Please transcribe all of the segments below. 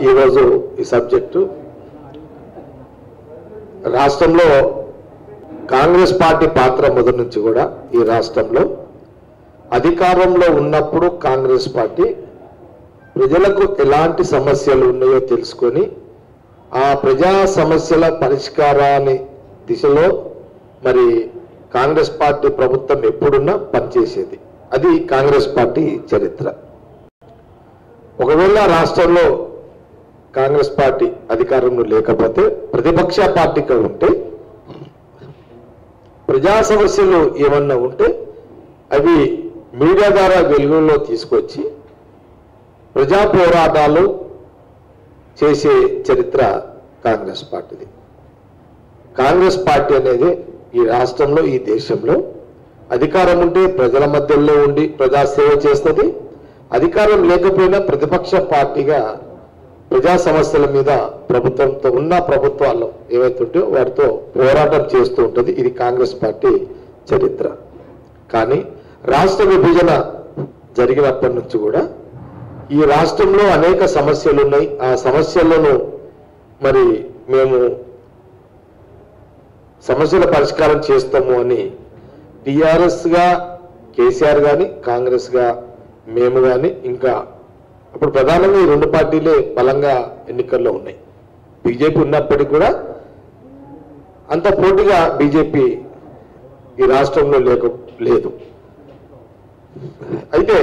ఈరోజు ఈ సబ్జెక్టు రాష్ట్రంలో కాంగ్రెస్ పార్టీ పాత్ర మొదటి నుంచి కూడా ఈ రాష్ట్రంలో అధికారంలో ఉన్నప్పుడు కాంగ్రెస్ పార్టీ ప్రజలకు ఎలాంటి సమస్యలు ఉన్నాయో తెలుసుకొని ఆ ప్రజా సమస్యల పరిష్కారాన్ని దిశలో మరి కాంగ్రెస్ పార్టీ ప్రభుత్వం ఎప్పుడున్నా పనిచేసేది అది కాంగ్రెస్ పార్టీ చరిత్ర ఒకవేళ రాష్ట్రంలో కాంగ్రెస్ పార్టీ అధికారంలో లేకపోతే ప్రతిపక్ష పార్టీగా ఉంటే ప్రజా సమస్యలు ఏమన్నా ఉంటే అవి మీడియా ద్వారా వెలుగులో తీసుకొచ్చి ప్రజా పోరాటాలు చేసే చరిత్ర కాంగ్రెస్ పార్టీది కాంగ్రెస్ పార్టీ అనేది ఈ రాష్ట్రంలో ఈ దేశంలో అధికారం ఉంటే ప్రజల మధ్యలో ఉండి ప్రజాసేవ చేస్తుంది అధికారం లేకపోయినా ప్రతిపక్ష పార్టీగా ప్రజా సమస్యల మీద ప్రభుత్వంతో ఉన్న ప్రభుత్వాల్లో ఏవైతే ఉంటే వాటితో పోరాటం చేస్తూ ఉంటుంది ఇది కాంగ్రెస్ పార్టీ చరిత్ర కానీ రాష్ట్ర విభజన జరిగినప్పటి నుంచి కూడా ఈ రాష్ట్రంలో అనేక సమస్యలు ఉన్నాయి ఆ సమస్యలను మరి మేము సమస్యల పరిష్కారం చేస్తాము అని టిఆర్ఎస్ గా కేసీఆర్ గాని కాంగ్రెస్ గా మేము గాని ఇంకా అప్పుడు ప్రధానంగా ఈ రెండు పార్టీలే బలంగా ఎన్నికల్లో ఉన్నాయి బీజేపీ ఉన్నప్పటికీ కూడా అంత పోటీగా బీజేపీ ఈ రాష్ట్రంలో లేక లేదు అయితే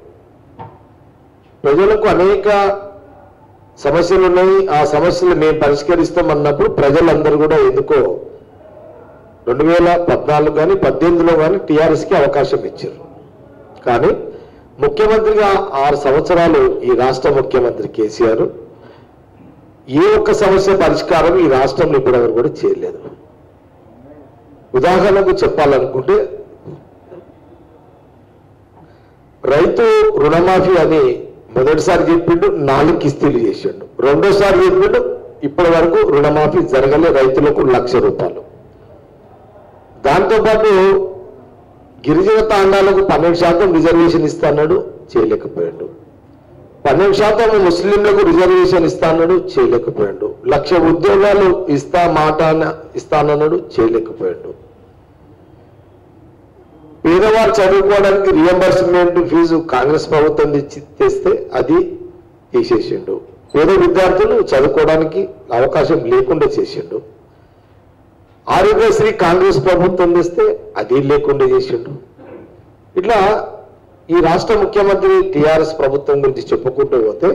ప్రజలకు అనేక సమస్యలు ఉన్నాయి ఆ సమస్యలు మేము పరిష్కరిస్తాం అన్నప్పుడు ప్రజలందరూ కూడా ఎందుకో రెండు వేల పద్నాలుగు కానీ పద్దెనిమిదిలో కానీ టీఆర్ఎస్కి అవకాశం ఇచ్చారు కానీ ముఖ్యమంత్రిగా ఆరు సంవత్సరాలు ఈ రాష్ట్ర ముఖ్యమంత్రి కేసీఆర్ ఏ ఒక్క సమస్య పరిష్కారం ఈ రాష్ట్రంలో ఇప్పటివరకు కూడా చేయలేదు ఉదాహరణకు చెప్పాలనుకుంటే రైతు రుణమాఫీ అని మొదటిసారి చెప్పిండు నాలుగు కిస్తీలు చేసిండు రెండోసారి చెప్పిండు ఇప్పటి వరకు రుణమాఫీ జరగలే రైతులకు లక్ష రూపాయలు దాంతోపాటు గిరిజన తాండాలకు పన్నెండు శాతం రిజర్వేషన్ ఇస్తాన్నాడు చేయలేకపోయాడు పన్నెండు శాతం ముస్లింలకు రిజర్వేషన్ ఇస్తాన్నాడు చేయలేకపోయాడు లక్ష ఉద్యోగాలు ఇస్తా మాట అన్న- ఇస్తానన్నాడు చేయలేకపోయాడు పేదవారు చదువుకోవడానికి రియంబర్స్మెంట్ ఫీజు కాంగ్రెస్ ప్రభుత్వం తెచ్చి తెస్తే అది తీసేసిండు పేద విద్యార్థులు చదువుకోవడానికి అవకాశం లేకుండా చేసిండు ఆరోగ్యశ్రీ కాంగ్రెస్ ప్రభుత్వం తెస్తే అది లేకుండా చేసిండు ఇట్లా ఈ రాష్ట్ర ముఖ్యమంత్రి టిఆర్ఎస్ ప్రభుత్వం గురించి చెప్పుకుంటూ పోతే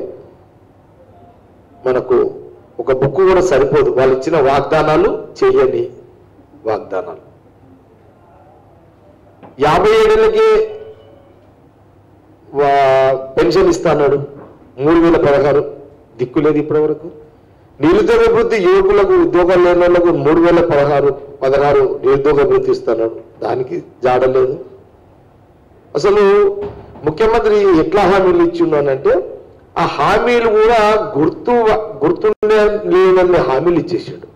మనకు ఒక బుక్ కూడా సరిపోదు వాళ్ళు ఇచ్చిన వాగ్దానాలు చేయని వాగ్దానాలు యాభై ఏళ్ళకి వా- పెన్షన్ ఇస్తాడు మూడు వేల పదహారు దిక్కులేదు ఇప్పటి వరకు నిరుద్యోగ వృత్తి యువకులకు ఉద్యోగాలు లేని వాళ్ళకు మూడు వేల పదహారు పదహారు నిరుద్యోగ వృత్తి ఇస్తున్నాడు దానికి జాడలేదు అసలు ముఖ్యమంత్రి ఎట్లా హామీలు ఇచ్చిండనంటే ఆ హామీలు కూడా గుర్తు గుర్తుండే లేనన్ని హామీలు ఇచ్చేసాడు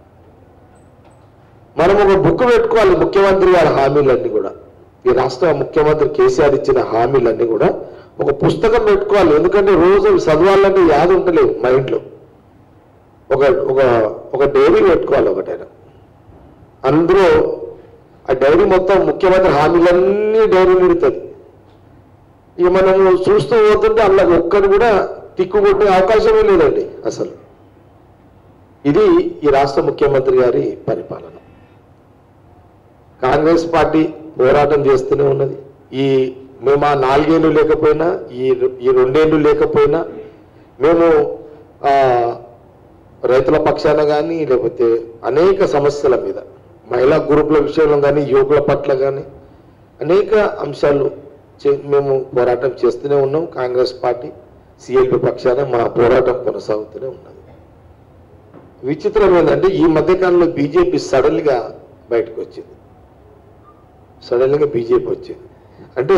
మనం ఒక బుక్ పెట్టుకోవాలి ముఖ్యమంత్రి గారి హామీలన్నీ కూడా ఈ రాష్ట్ర ముఖ్యమంత్రి కేసీఆర్ ఇచ్చిన హామీలన్నీ కూడా ఒక పుస్తకం పెట్టుకోవాలి ఎందుకంటే రోజు చదవాలంటే యాద ఉంటలేవు మైండ్లో ఒక ఒక ఒక డైరీ పెట్టుకోవాలి ఒకటైనా అందులో ఆ డైరీ మొత్తం ముఖ్యమంత్రి హామీలన్నీ డైరీ నిడుతుంది ఇక మనము చూస్తూ పోతుంటే అందులో ఒక్కరు కూడా తిక్కుకొట్టే అవకాశమే లేదండి అసలు ఇది ఈ రాష్ట్ర ముఖ్యమంత్రి గారి పరిపాలన కాంగ్రెస్ పార్టీ పోరాటం చేస్తూనే ఉన్నది ఈ మేము ఆ నాలుగేళ్ళు లేకపోయినా ఈ ఈ రెండేళ్ళు లేకపోయినా మేము ఆ, రైతుల పక్షాన కానీ లేకపోతే అనేక సమస్యల మీద మహిళా గ్రూపుల విషయంలో కానీ యువకుల పట్ల కానీ అనేక అంశాలు చే- మేము పోరాటం చేస్తూనే ఉన్నాం కాంగ్రెస్ పార్టీ సిఎల్పి పక్షాన మా పోరాటం కొనసాగుతూనే ఉన్నది విచిత్రం ఏంటంటే ఈ మధ్యకాలంలో బీజేపీ సడన్ గా బయటకు వచ్చింది సడన్ గా బీజేపీ వచ్చింది అంటే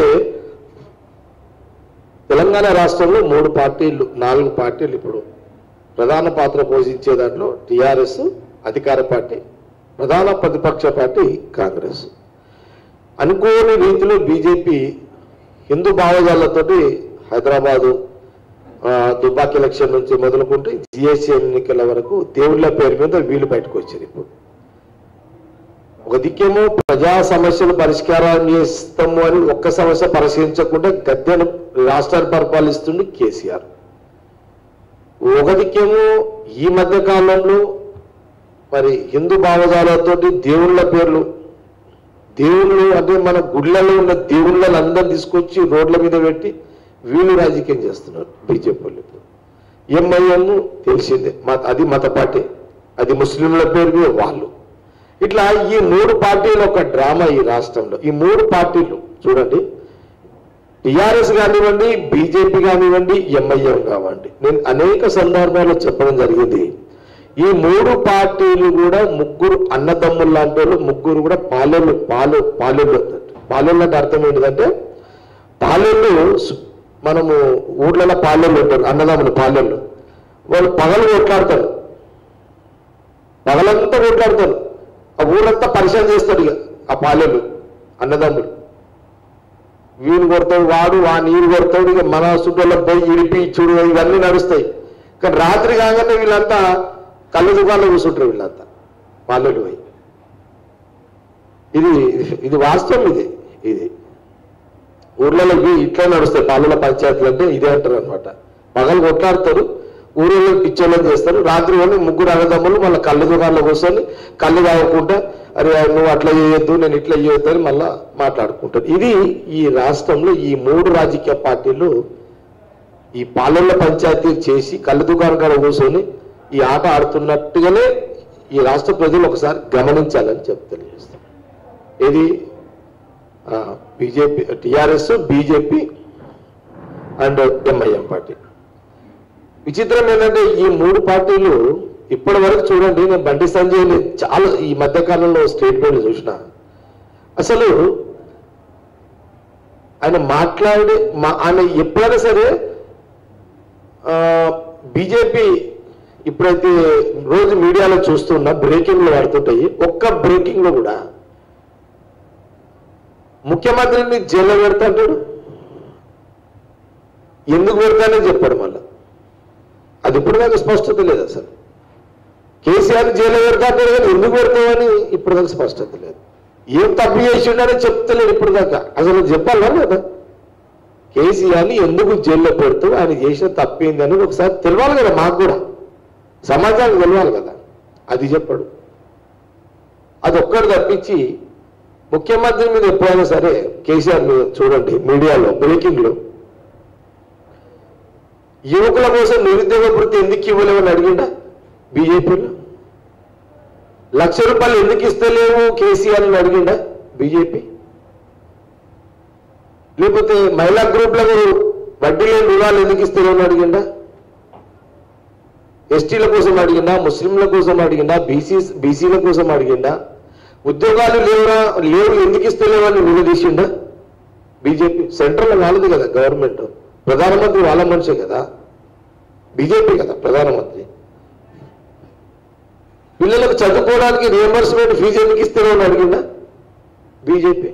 తెలంగాణ రాష్ట్రంలో మూడు పార్టీలు నాలుగు పార్టీలు ఇప్పుడు ప్రధాన పాత్ర పోషించే దాంట్లో టిఆర్ఎస్ అధికార పార్టీ ప్రధాన ప్రతిపక్ష పార్టీ కాంగ్రెస్ అనుకోని రీతిలో బీజేపీ హిందూ భావజాలతోటి హైదరాబాదు ఆ, దుబాక్ ఎలక్షన్ నుంచి మొదలుకుంటే జిఎస్సీ ఎన్నికల వరకు దేవుళ్ళ పేరు మీద వీళ్ళు బయటకు వచ్చారు ఇప్పుడు ఒక దిక్కేమో ప్రజా సమస్యలు పరిష్కారం చేస్తాము అని ఒక్క సమస్య పరిశీలించకుండా గద్దెను రాష్ట్రాన్ని పరిపాలిస్తుంది కేసీఆర్ ఒక దిక్కేమో ఈ మధ్య కాలంలో మరి హిందూ భావజాలతోటి దేవుళ్ళ పేర్లు దేవుళ్ళు అంటే మన గుళ్ళలో ఉన్న దేవుళ్ళని అందరు తీసుకొచ్చి రోడ్ల మీద పెట్టి వీళ్ళు రాజకీయం చేస్తున్నారు బీజేపీ వాళ్ళు ఇప్పుడు ఎంఐఎం తెలిసిందే మత అది మత పార్టీ అది ముస్లింల పేరు మీద వాళ్ళు ఇట్లా ఈ మూడు పార్టీలు ఒక డ్రామా ఈ రాష్ట్రంలో ఈ మూడు పార్టీలు చూడండి టిఆర్ఎస్ కానివ్వండి బీజేపీ కానివ్వండి ఎంఐఎం కానివ్వండి నేను అనేక సందర్భాల్లో చెప్పడం జరిగింది ఈ మూడు పార్టీలు కూడా ముగ్గురు అన్నదమ్ములు లాంటి వాళ్ళు ముగ్గురు కూడా పాలెళ్ళు పాలు పాలెళ్ళు పాలెళ్ళు అంటే అర్థం ఏంటిదంటే పాలెళ్ళు సు- మనము ఊర్లలో పాలెళ్ళు ఉంటారు అన్నదమ్ములు పాలెళ్ళు వాళ్ళు పగలు కొట్లాడతారు పగలంతా కొట్లాడతారు ఆ ఊరంతా పరిచయం చేస్తాడు ఇక ఆ పాలెళ్ళు అన్నదమ్ములు వీడు కొడతాడు వాడు వా నీరు కొడతాడు ఇక మన సుడ్డలకు పోయి ఇడిపి చూడు ఇవన్నీ నడుస్తాయి కానీ రాత్రి కాగానే వీళ్ళంతా కళ్ళ దుకాణంలో కూర్చుంటారు వీళ్ళంతా పాలెళ్ళు పోయి ఇది ఇది వాస్తవం ఇది ఇది ఊర్లలో ఇవి ఇట్లా నడుస్తాయి పాలన పంచాయతీలు అంటే ఇదే అంటారు అనమాట పగలు కొట్లాడతారు ఊరిలో పిచ్చోళ్ళని చేస్తారు రాత్రి వాళ్ళు ముగ్గురు అన్నదమ్ములు మళ్ళీ కళ్ళు దుకాణంలో కూర్చొని కళ్ళు తాగకుండా అరే నువ్వు అట్లా చేయొద్దు నేను ఇట్లా చేయొద్దు అని మళ్ళా మాట్లాడుకుంటారు ఇది ఈ రాష్ట్రంలో ఈ మూడు రాజకీయ పార్టీలు ఈ పాలన పంచాయతీ చేసి కళ్ళు దుకాణం కాడ కూర్చొని ఈ ఆట ఆడుతున్నట్టుగానే ఈ రాష్ట్ర ప్రజలు ఒకసారి గమనించాలని చెప్పి తెలియజేస్తాం ఇది BJP TRS BJP and MIM party విచిత్రం ఏంటంటే ఈ మూడు పార్టీలు ఇప్పటి వరకు చూడండి నేను బండి సంజయ్ చాలా ఈ మధ్య కాలంలో స్టేట్మెంట్ చూసిన అసలు ఆయన మాట్లాడి మా ఆయన ఎప్పుడైనా సరే బీజేపీ ఇప్పుడైతే రోజు మీడియాలో చూస్తున్నా బ్రేకింగ్లు వాడుతుంటాయి ఒక్క బ్రేకింగ్ లో కూడా ముఖ్యమంత్రిని జైల్లో పెడతా అంటాడు ఎందుకు పెడతానని చెప్పాడు మళ్ళా అది ఇప్పుడు దాకా స్పష్టత లేదు అసలు కేసీఆర్ జైల్లో పెడతా అంటాడు కానీ ఎందుకు పెడతామని ఇప్పుడు దాకా స్పష్టత లేదు ఏం తప్పు చేసి ఉన్నారని చెప్తలేడు ఇప్పుడు దాకా అసలు చెప్పాలా లేదా కేసీఆర్ని ఎందుకు జైల్లో పెడుతూ ఆయన చేసిన తప్పేంది అనేది ఒకసారి తెలియాలి కదా మాకు కూడా సమాజానికి తెలియాలి కదా అది చెప్పాడు అది ఒక్కటి తప్పించి ముఖ్యమంత్రి మీద ఎప్పుడైనా సరే కేసీఆర్ మీద చూడండి మీడియాలో బ్రేకింగ్ లో యువకుల కోసం నిరుద్యోగ వృత్తి ఎందుకు ఇవ్వలేమని అడిగిండా బీజేపీలో లక్ష రూపాయలు ఎందుకు ఇస్తలేవు కేసీఆర్ అని అడిగిండా బీజేపీ లేకపోతే మహిళా గ్రూప్లకు వడ్డీ లేని రుణాలు ఎందుకు ఇస్తలేవు అని అడిగిండా ఎస్టీల కోసం అడిగిందా ముస్లింల కోసం అడిగిందా బీసీ బీసీల కోసం అడిగిందా ఉద్యోగాలు లేవురా లేవు ఎందుకు ఇస్తలేవని నిలదీసిండా బీజేపీ సెంట్రల్ వాళ్ళది కదా గవర్నమెంట్ ప్రధానమంత్రి వాళ్ళ మనిషే కదా బీజేపీ కదా ప్రధానమంత్రి పిల్లలకు చదువుకోవడానికి రియంబర్స్మెంట్ ఫీజు ఎందుకు ఇస్తలేవని అడిగిందా బీజేపీ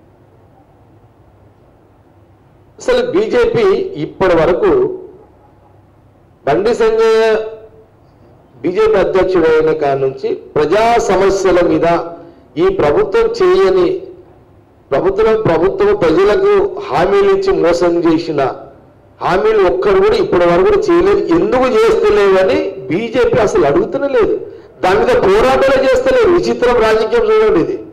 అసలు బీజేపీ ఇప్పటి వరకు బండి సంజయ్ బీజేపీ అధ్యక్షుడు అయిన కాడి నుంచి ప్రజా సమస్యల మీద ఈ ప్రభుత్వం చేయని ప్రభుత్వం ప్రభుత్వం ప్రజలకు హామీలు ఇచ్చి మోసం చేసిన హామీలు ఒక్కరు కూడా ఇప్పటి వరకు కూడా చేయలేదు ఎందుకు చేస్తలేవని బీజేపీ అసలు అడుగుతూనే లేదు దాని మీద పోరాటాలు చేస్తలేదు విచిత్రం రాజకీయం చూడండి ఇది